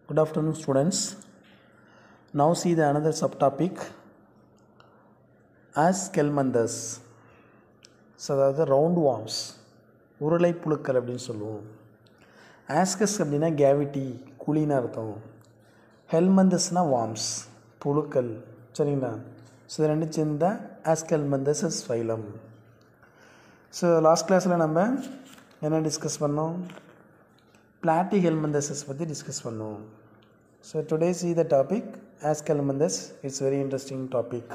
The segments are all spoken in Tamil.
Good afternoon, students. Now see the another subtopic as Kelmanthus. So அதாவது ரவுண்ட் வார்ம்ஸ் உருளை புழுக்கள் அப்படின்னு சொல்லுவோம் ஆஸ்கஸ் அப்படின்னா கேவிட்டி குழின்னு அர்த்தம் ஹெல்மந்தஸ்னா வார்ம்ஸ் புழுக்கள் சரிங்களா ஸோ இது ரெண்டு சேர்ந்தா aschelminthes is phylum so last கிளாஸில் நம்ம என்ன டிஸ்கஸ் பண்ணோம் பிளாட்டி ஹெல்மந்தஸஸ் பற்றி டிஸ்கஸ் பண்ணோம் so today see the topic aschelminthes it's very interesting topic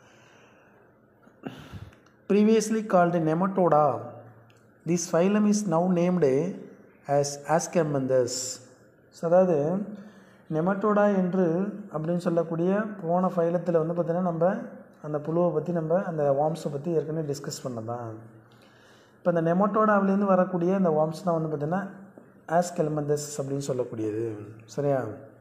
previously called nematoda this phylum is now named as ascomandus so அதாவது நெமட்டோடா என்று அப்படின்னு சொல்லக்கூடிய போன ஃபைலத்தில் வந்து பார்த்திங்கன்னா நம்ம அந்த புழுவை பற்றி நம்ம அந்த வார்ம்ஸை பற்றி ஏற்கனவே டிஸ்கஸ் பண்ணதான் இப்போ இந்த நெமட்டோடாவிலேருந்து வரக்கூடிய இந்த வார்ம்ஸ் தான் வந்து பார்த்திங்கன்னா ஆஸ்கெல்மந்தஸ் அப்படின்னு சொல்லக்கூடியது சரியா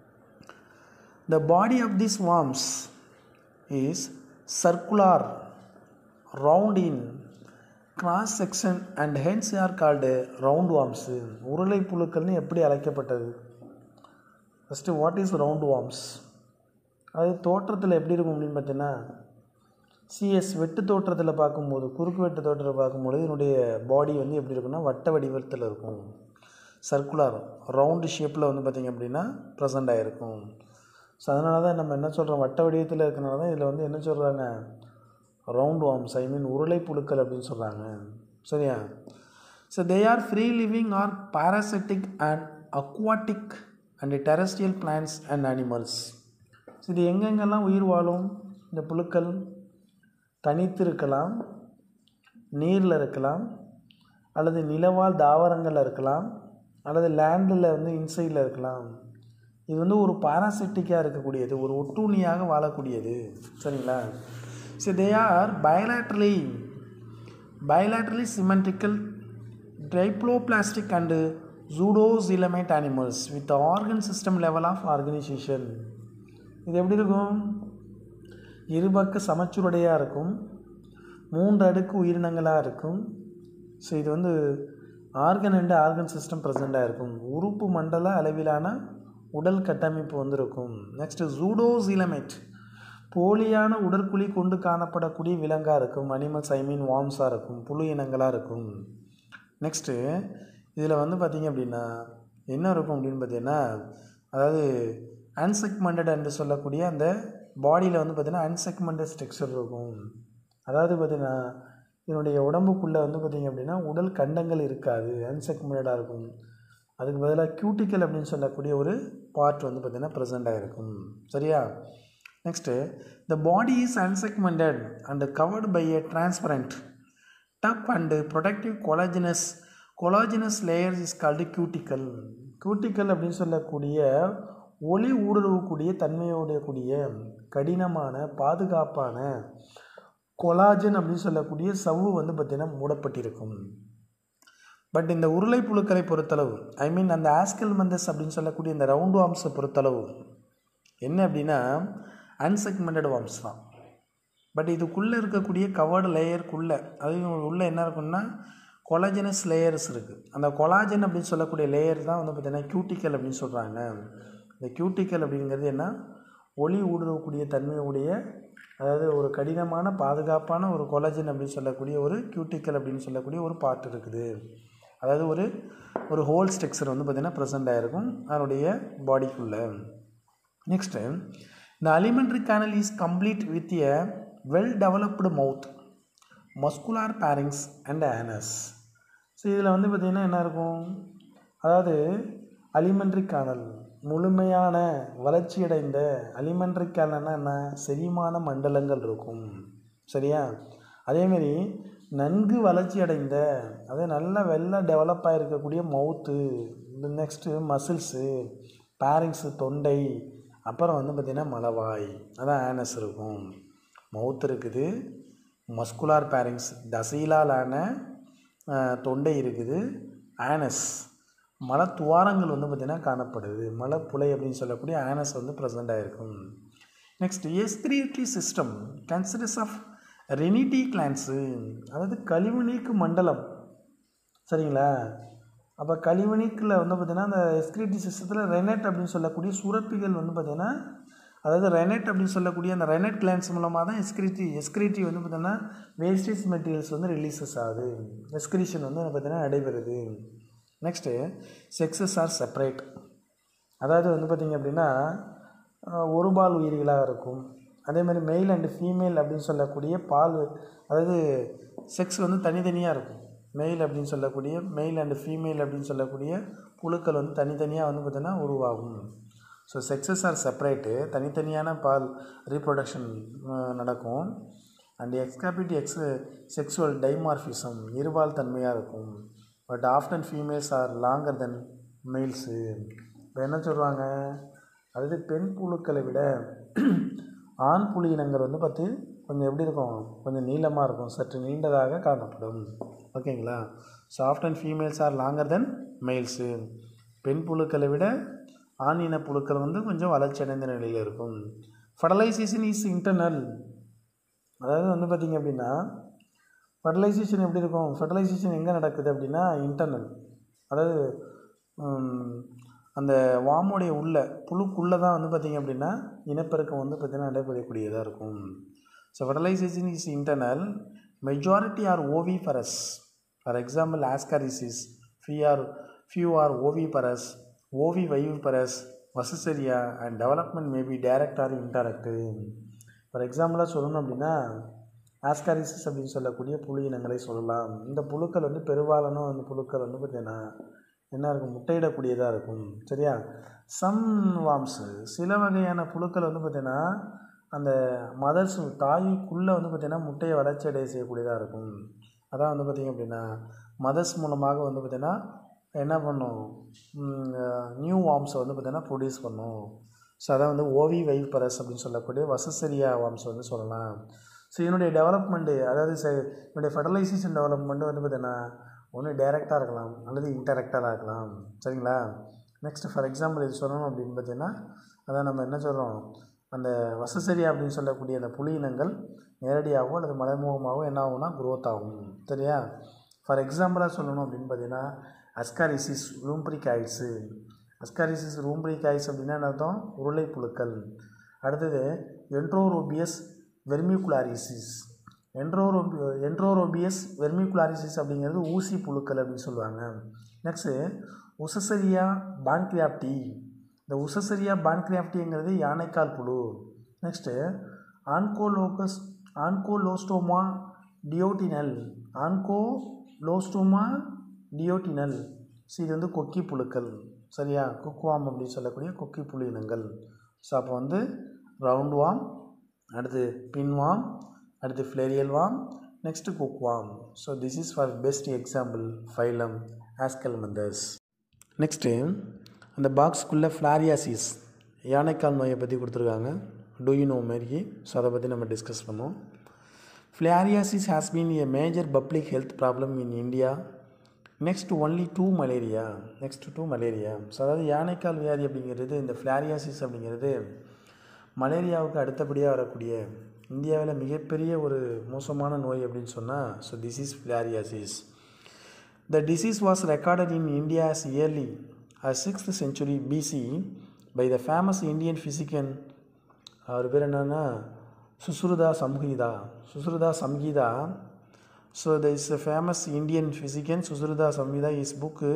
the body of this worms is circular round in cross section and hence are called round worms உருளை புழுக்கள்னு எப்படி அழைக்கப்பட்டது first what is round worms அது தோற்றத்தில் எப்படி இருக்கும் அப்படின்னு பார்த்தீங்கன்னா சிஎஸ் வெட்டு தோற்றத்தில் பார்க்கும்போது குறுக்கு வெட்டு தோற்றத்தில் பார்க்கும்போது இதனுடைய பாடி வந்து எப்படி இருக்குன்னா வட்ட வடிவத்தில் இருக்கும் சர்க்குலர் ரவுண்டு ஷேப்பில் வந்து பார்த்திங்க அப்படின்னா ப்ரெசண்ட் ஆகிருக்கும் ஸோ அதனால தான் நம்ம என்ன சொல்கிறோம் வட்ட வடிவத்தில் இருக்கிறனால தான் இதில் வந்து என்ன சொல்கிறாங்க ரவுண்ட் வார்ம்ஸ் ஐ மீன் உருளை புழுக்கள் அப்படின்னு சொல்கிறாங்க சரியா so they are free living or parasitic and aquatic and terrestrial plants and animals so இது எங்கெங்கெல்லாம் உயிர் வாழும் இந்த புழுக்கள் தனித்து இருக்கலாம் நீரில் இருக்கலாம் அல்லது நிலவாழ் தாவரங்களில் இருக்கலாம் அல்லது லேண்டில் வந்து இன்சைடில் இருக்கலாம் இது வந்து ஒரு பாராசெட்டிக்காக இருக்கக்கூடியது ஒரு ஒட்டுண்ணியாக வாழக்கூடியது சரிங்களா So they are bilaterally bilaterally symmetrical diploplastic and zoodocoelomate animals with the organ system level of organization. இது எப்படி இருக்கும் இருபக்க சமச்சுருடையாக இருக்கும் மூன்று அடுக்கு உயிரினங்களாக இருக்கும் ஸோ இது வந்து ஆர்கன் அண்ட் ஆர்கன் சிஸ்டம் ப்ரெசண்ட்டாக இருக்கும் உறுப்பு மண்டல அளவிலான உடல் கட்டமைப்பு வந்து இருக்கும் நெக்ஸ்ட்டு ஜூடோசீலமேட் போலியான உடற்குழி கொண்டு காணப்படக்கூடிய விலங்காக இருக்கும் அனிமல்ஸ் ஐ மீன் வார்ம்ஸாக இருக்கும் புழு இனங்களாக இருக்கும் நெக்ஸ்ட்டு இதில் வந்து பார்த்திங்க அப்படின்னா என்ன இருக்கும் அப்படின்னு பார்த்தீங்கன்னா அதாவது அன்செக்மெண்டட் என்று சொல்லக்கூடிய அந்த பாடியில் வந்து பார்த்திங்கன்னா அன்செக்மெண்டட் ஸ்ட்ரக்சர் இருக்கும் அதாவது பார்த்திங்கன்னா இதனுடைய உடம்புக்குள்ளே வந்து பார்த்திங்க அப்படின்னா உடல் கண்டங்கள் இருக்காது அன்செக்மெண்டடாக இருக்கும் அதுக்கு பதிலாக கியூட்டிக்கல் அப்படின்னு சொல்லக்கூடிய ஒரு பார்ட் வந்து பார்த்திங்கன்னா ப்ரெசண்ட்டாக இருக்கும் சரியா next the body is unsegmented and covered by a transparent tough and protective collagenous collagenous layers is called cuticle cuticle அப்படின்னு சொல்லக்கூடிய ஒளி ஊடுருவக்கூடிய தன்மையோடைய கூடிய கடினமான பாதுகாப்பான கொலாஜன் அப்படின்னு சொல்லக்கூடிய சவ்வு வந்து பார்த்திங்கன்னா மூடப்பட்டிருக்கும் பட் இந்த உருளை புழுக்களை பொறுத்தளவு ஐ மீன் அந்த ஆஸ்கல் மந்தஸ் அப்படின்னு சொல்லக்கூடிய இந்த ரவுண்ட் வார்ம்ஸை பொறுத்தளவு என்ன அப்படின்னா அன்செக்மெண்டட் வார்ம்ஸ் தான் பட் இதுக்குள்ளே இருக்கக்கூடிய கவர்டு லேயருக்குள்ளே அது உள்ளே என்ன இருக்குன்னா கொலாஜனஸ் லேயர்ஸ் இருக்குது அந்த கொலாஜன் அப்படின்னு சொல்லக்கூடிய லேயர் தான் வந்து பார்த்திங்கன்னா கியூட்டிக்கல் அப்படின்னு சொல்கிறாங்க இந்த கியூட்டிக்கல் அப்படிங்கிறது என்ன ஒளி ஊடுருவக்கூடிய தன்மையுடைய அதாவது ஒரு கடினமான பாதுகாப்பான ஒரு கொலாஜன் அப்படின்னு சொல்லக்கூடிய ஒரு கியூட்டிக்கல் அப்படின்னு சொல்லக்கூடிய ஒரு பார்ட் இருக்குது அதாவது ஒரு ஒரு ஹோல் ஸ்ட்ரக்சர் வந்து பார்த்திங்கன்னா ப்ரெசண்ட் ஆகிருக்கும் அதனுடைய பாடிக்குள்ளே நெக்ஸ்ட்டு இந்த alimentary canal is complete with a well developed mouth muscular pharynx and anus so இதில் வந்து பார்த்திங்கன்னா என்ன இருக்கும் அதாவது அலிமெண்ட்ரி கேனல் முழுமையான வளர்ச்சியடைந்த அலிமெண்ட்ரி கேனல்னால் என்ன செரிமான மண்டலங்கள் இருக்கும் சரியா அதேமாரி நன்கு வளர்ச்சி அடைந்த அதே நல்ல வெள்ள டெவலப் ஆகிருக்கக்கூடிய மவுத்து நெக்ஸ்ட்டு மசில்ஸு பேரிங்ஸு தொண்டை அப்புறம் வந்து பார்த்திங்கன்னா மலவாய் அதான் ஆனஸ் இருக்கும் மவுத் இருக்குது மஸ்குலார் பேரிங்ஸ் தசையிலாலான தொண்டை இருக்குது ஆனஸ் மலை துவாரங்கள் வந்து பார்த்திங்கன்னா காணப்படுது மலைப்புலை அப்படின்னு சொல்லக்கூடிய ஆனஸ் வந்து ப்ரெசண்ட் ஆகிருக்கும் next excretory system consists of renette glands அதாவது கழிவு நீக்கு மண்டலம் சரிங்களா அப்போ கழிவுநீக்கில் வந்து பார்த்திங்கன்னா அந்த எஸ்கிரிட்டி சிஸ்டத்தில் ரெனெட் அப்படின்னு சொல்லக்கூடிய சுரப்பிகள் வந்து பார்த்திங்கன்னா அதாவது ரெனெட் அப்படின்னு சொல்லக்கூடிய அந்த ரெனெட் கிளான்ஸ் மூலமாக தான் எஸ்கிரிட்டி எஸ்கிரிட்டி வந்து பார்த்திங்கன்னா வேஸ்டேஜ் மெட்டீரியல்ஸ் வந்து ரிலீசஸ் ஆகுது எஸ்கிரிஷன் வந்து பார்த்திங்கன்னா நடைபெறுது நெக்ஸ்ட்டு செக்ஸஸ் ஆர் செப்பரேட் அதாவது வந்து பார்த்திங்க அப்படின்னா அஹ், ஒரு பால் உயிரிகளாக இருக்கும் அதே மாதிரி மெயில் அண்டு ஃபீமேல் அப்படின்னு சொல்லக்கூடிய பால் அதாவது செக்ஸ் வந்து தனித்தனியாக இருக்கும் மெயில் அப்படின்னு சொல்லக்கூடிய மெயில் அண்டு ஃபீமேல் அப்படின்னு சொல்லக்கூடிய புழுக்கள் வந்து தனித்தனியாக வந்து பார்த்திங்கன்னா உருவாகும் ஸோ செக்ஸஸ் ஆர் செப்பரேட்டு தனித்தனியான பால் ரீப்ரொடக்ஷன் நடக்கும் and exhibit ex sexual dimorphism இருபால் தன்மையாக இருக்கும் but often females are longer than males இப்போ என்ன சொல்கிறாங்க அதாவது பெண் புழுக்களை விட ஆண் புலி இனங்கள் வந்து பார்த்து கொஞ்சம் எப்படி இருக்கும் கொஞ்சம் நீளமாக இருக்கும் சற்று நீண்டதாக காணப்படும் ஓகேங்களா so often females are longer than males பெண் புழுக்களை விட ஆண் இன புழுக்கள் வந்து கொஞ்சம் வளர்ச்சி அடைந்த நிலையில் இருக்கும் ஃபர்டிலைசேஷன் இஸ் இன்டர்னல் அதாவது வந்து பார்த்திங்க அப்படின்னா ஃபர்டிலைசேஷன் எப்படி இருக்கும் ஃபர்டிலைசேஷன் எங்கே நடக்குது அப்படின்னா இன்டர்னல் அதாவது ம், அந்த வாமுடைய உள்ள புழுக்குள்ளே தான் வந்து பார்த்திங்க அப்படின்னா இனப்பெருக்கம் வந்து பார்த்திங்கன்னா நடைபெறக்கூடியதாக இருக்கும் so fertilisation is internal majority are oviparous for example ascariasis few are few are oviparous ovoviviparous வசசரியா and development maybe direct or indirect for எக்ஸாம்பிளாக சொல்லணும் அப்படின்னா ஆஸ்காரிசிஸ் அப்படின்னு சொல்லக்கூடிய புழு இனங்களை சொல்லலாம் இந்த புழுக்கள் வந்து பெரும்பாலான அந்த புழுக்கள் வந்து பார்த்திங்கன்னா என்ன இருக்கும் முட்டையிடக்கூடியதாக இருக்கும் சரியா சம் வாம்ஸு சில வகையான புழுக்கள் வந்து பார்த்திங்கன்னா அந்த மதர்ஸ் தாய்க்குள்ளே வந்து பார்த்திங்கன்னா முட்டையை வளர்ச்சி அடைய செய்யக்கூடியதாக இருக்கும் அதான் வந்து பார்த்திங்க அப்படின்னா மதர்ஸ் மூலமாக வந்து பார்த்திங்கன்னா என்ன பண்ணும் நியூ வாம்ஸை வந்து பார்த்திங்கன்னா ப்ரொடியூஸ் பண்ணும் ஸோ அதான் வந்து ஓவி வைப்பரஸ் அப்படின்னு சொல்லக்கூடிய வசசரியா வாம்ஸ் வந்து சொல்லலாம் ஸோ இதனுடைய டெவலப்மெண்ட்டு அதாவது ச இதனுடைய ஃபெர்டிலைசேஷன் டெவலப்மெண்ட்டு வந்து பார்த்தீங்கன்னா ஒன்று டைரெக்டாக இருக்கலாம் அல்லது இன்டெரக்டாக இருக்கலாம் சரிங்களா நெக்ஸ்ட் ஃபார் எக்ஸாம்பிள் இது சொல்லணும் அப்படின்னு பார்த்தீங்கன்னா அதான் நம்ம என்ன சொல்கிறோம் அந்த வசசரியா அப்படின்னு சொல்லக்கூடிய அந்த புலி இனங்கள் நேரடியாகவோ அல்லது மறைமுகமாகவோ என்ன ஆகும்னா growth ஆகும் சரியா ஃபார் எக்ஸாம்பிளாக சொல்லணும் அப்படின்னு பார்த்தீங்கன்னா அஸ்காரிசிஸ் லூம்ப்ரிகாய்ட்ஸு அஸ்காரிசிஸ் ரூம்ப்ரிகாய்ஸ் அப்படின்னா என்ன அர்த்தம் உருளை புழுக்கள் அடுத்தது என்ட்ரோரோபியஸ் வெர்மிகுலாரிசிஸ் என்ட்ரோரோபி என்ட்ரோரோபியஸ் வெர்மிகுலாரிசிஸ் அப்படிங்கிறது ஊசி புழுக்கள் அப்படின்னு சொல்லுவாங்க நெக்ஸ்ட்டு உசசரியா பான்கிராப்டி இந்த உசசரியா பான்கிராப்டிங்கிறது யானைக்கால் புழு நெக்ஸ்ட்டு ஆன்கோலோகஸ் ஆன்கோலோஸ்டோமா டியோட்டினல் ஆன்கோலோஸ்டோமா டியோட்டினல் ஸோ இது வந்து கொக்கி புழுக்கள் சரியா குக்வாம் அப்படின்னு சொல்லக்கூடிய கொக்கி புழு இனங்கள் ஸோ அப்போ வந்து ரவுண்ட் வாம் அடுத்து பின்வாம் அடுத்து filarial worm next hookworm so this is for best example phylum aschelminthes next அந்த பாக்ஸ்க்குள்ளே ஃப்ளாரியாசிஸ் யானைக்கால் நோயை பற்றி கொடுத்துருக்காங்க டூ யூ நோ மாரி ஸோ அதை பற்றி நம்ம டிஸ்கஸ் பண்ணோம் filariasis has been a major public health problem in India next only to malaria next to malaria so அதாவது யானைக்கால் வியாதி அப்படிங்கிறது இந்த ஃப்ளாரியாசிஸ் அப்படிங்கிறது மலேரியாவுக்கு அடுத்தபடியாக வரக்கூடிய இந்தியாவில் மிகப்பெரிய ஒரு மோசமான நோய் அப்படின்னு சொன்னால் so this is filariasis the disease was recorded in India as early as sixth century BC by the famous Indian physician அவர் பேர் என்னன்னா Sushruta Samhita Sushruta Samhita so the is a famous Indian physician Sushruta Samhita is book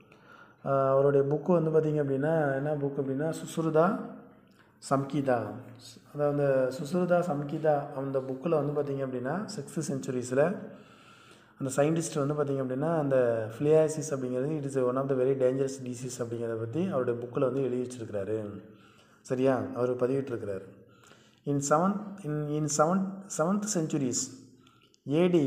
அவருடைய புக்கு வந்து பார்த்திங்க அப்படின்னா என்ன புக் அப்படின்னா சுசுருதா சம்கீதா அதாவது அந்த சுசுருதா சம்கீதா அந்த புக்கில் வந்து பார்த்திங்க அப்படின்னா சிக்ஸ்த்து செஞ்சுரிஸில் அந்த சயின்டிஸ்ட் வந்து பார்த்திங்க அப்படின்னா அந்த ஃப்ளியாசிஸ் அப்படிங்கிறது it is one of the very dangerous disease அப்படிங்கிறத பற்றி அவருடைய புக்கில் வந்து எழுதி வச்சிருக்கிறாரு சரியா அவர் பதிவிட்டிருக்கிறார் in seventh in in seventh seventh centuries AD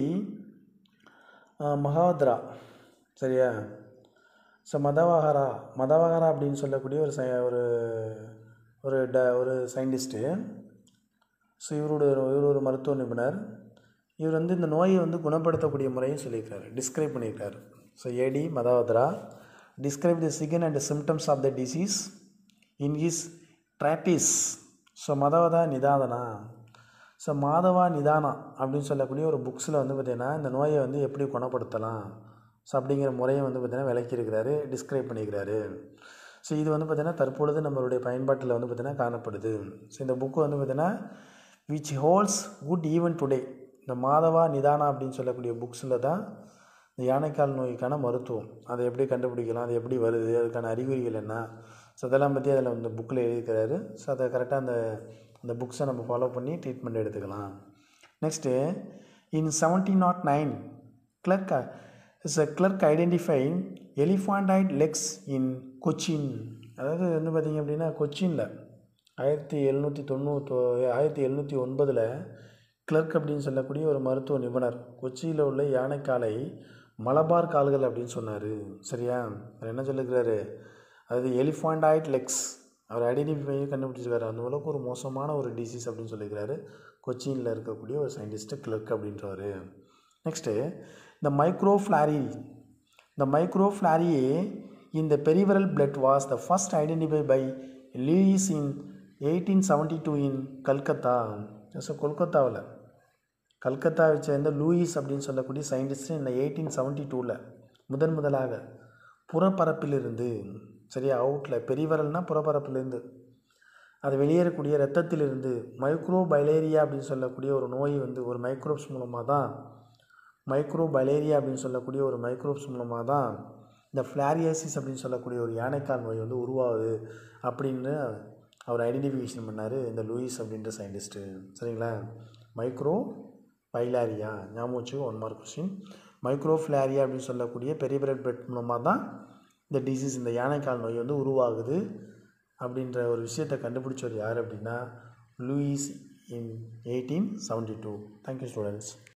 மகாத்ரா சரியா ஸோ மதவாகரா மதவாகரா அப்படின்னு சொல்லக்கூடிய ஒரு ச ஒரு ஒரு ட ஒரு சயின்டிஸ்ட்டு ஸோ இவரோட இவர் ஒரு மருத்துவ நிபுணர் இவர் வந்து இந்த நோயை வந்து குணப்படுத்தக்கூடிய முறையும் சொல்லியிருக்காரு டிஸ்கிரைப் பண்ணியிருக்காரு ஸோ ஏடி மதாவத்ரா describe the signs and symptoms of the disease in his treatise so Madhava Nidana so Madhava Nidana அப்படின்னு சொல்லக்கூடிய ஒரு புக்ஸில் வந்து பார்த்திங்கன்னா இந்த நோயை வந்து எப்படி குணப்படுத்தலாம் ஸோ அப்படிங்கிற முறையை வந்து பார்த்திங்கன்னா விளக்கியிருக்கிறாரு டிஸ்கிரைப் பண்ணியிருக்கிறாரு ஸோ இது வந்து பார்த்திங்கன்னா தற்பொழுது நம்மளுடைய பயன்பாட்டில் வந்து பார்த்திங்கன்னா காணப்படுது ஸோ இந்த புக்கு வந்து பார்த்திங்கன்னா which holds good even today இந்த மாதவா நிதானா அப்படின்னு சொல்லக்கூடிய புக்ஸில் தான் இந்த யானைக்கால் நோய்க்கான மருத்துவம் அதை எப்படி கண்டுபிடிக்கலாம் அது எப்படி வருது அதுக்கான அறிகுறிகள் என்ன ஸோ அதெல்லாம் பற்றி அதில் இந்த புக்கில் எழுதிக்கிறாரு ஸோ அதை கரெக்டாக அந்த அந்த புக்ஸை நம்ம ஃபாலோ பண்ணி ட்ரீட்மெண்ட் எடுத்துக்கலாம் next in seventeen nought nine Clarke is a Clarke identify elephantoid legs in Cochin அதாவது வந்து பார்த்திங்க அப்படின்னா கொச்சினில் ஆயிரத்தி எழுநூற்றி தொண்ணூத்தோ ஆயிரத்தி எழுநூற்றி ஒன்பதில் கிளர்க் அப்படின்னு சொல்லக்கூடிய ஒரு மருத்துவ நிபுணர் கொச்சியில் உள்ள யானைக்காலை மலபார் கால்கள் அப்படின்னு சொன்னார் சரியா அவர் என்ன சொல்லியிருக்கிறாரு அதாவது எலிஃபாண்டாய்ட் லெக்ஸ் அவர் ஐடென்டிஃபை பண்ணி கண்டுபிடிச்சிருக்காரு அந்த அளவுக்கு ஒரு மோசமான ஒரு டிசீஸ் அப்படின்னு சொல்லியிருக்கிறாரு கொச்சினில் இருக்கக்கூடிய ஒரு சயின்டிஸ்ட்டு கிளர்க் அப்படின்றவர் நெக்ஸ்ட்டு இந்த மைக்ரோஃப்ளாரி இந்த மைக்ரோஃப்ளாரியே இந்த peripheral blood was the first identify by Lewis in eighteen seventy two in Calcutta so கொல்கத்தாவில் கல்கத்தாவை சேர்ந்த லூயிஸ் அப்படின்னு சொல்லக்கூடிய சயின்டிஸ்ட் இந்த எயிட்டீன் செவன்ட்டி டூவில் முதன் முதலாக புறப்பரப்பிலிருந்து சரியா அவுட்டில் பெரிவரல்னால் புறப்பரப்பிலிருந்து அது வெளியேறக்கூடிய ரத்தத்திலிருந்து மைக்ரோ பைலேரியா அப்படின்னு சொல்லக்கூடிய ஒரு நோய் வந்து ஒரு மைக்ரோப்ஸ் மூலமாக தான் மைக்ரோ பைலேரியா அப்படின்னு சொல்லக்கூடிய ஒரு மைக்ரோப்ஸ் மூலமாக தான் இந்த ஃப்ளாரியாசிஸ் அப்படின்னு சொல்லக்கூடிய ஒரு யானைக்கால் நோய் வந்து உருவாகுது அப்படின்னு அவர் ஐடென்டிஃபிகேஷன் பண்ணார் இந்த லூயிஸ் அப்படின்ற சயின்டிஸ்ட்டு சரிங்களா மைக்ரோ பைலாரியா ஞாபகம் வச்சு ஒன் மார்க் கொஸ்டின் மைக்ரோஃப்ளாரியா அப்படின்னு சொல்லக்கூடிய பெரிபரல் பெட் மூலமாக தான் இந்த டிசீஸ் இந்த யானைக்கால் நோய் வந்து உருவாகுது அப்படின்ற ஒரு விஷயத்தை கண்டுபிடிச்சவர் யார் அப்படின்னா Lewis in eighteen seventy two thank you students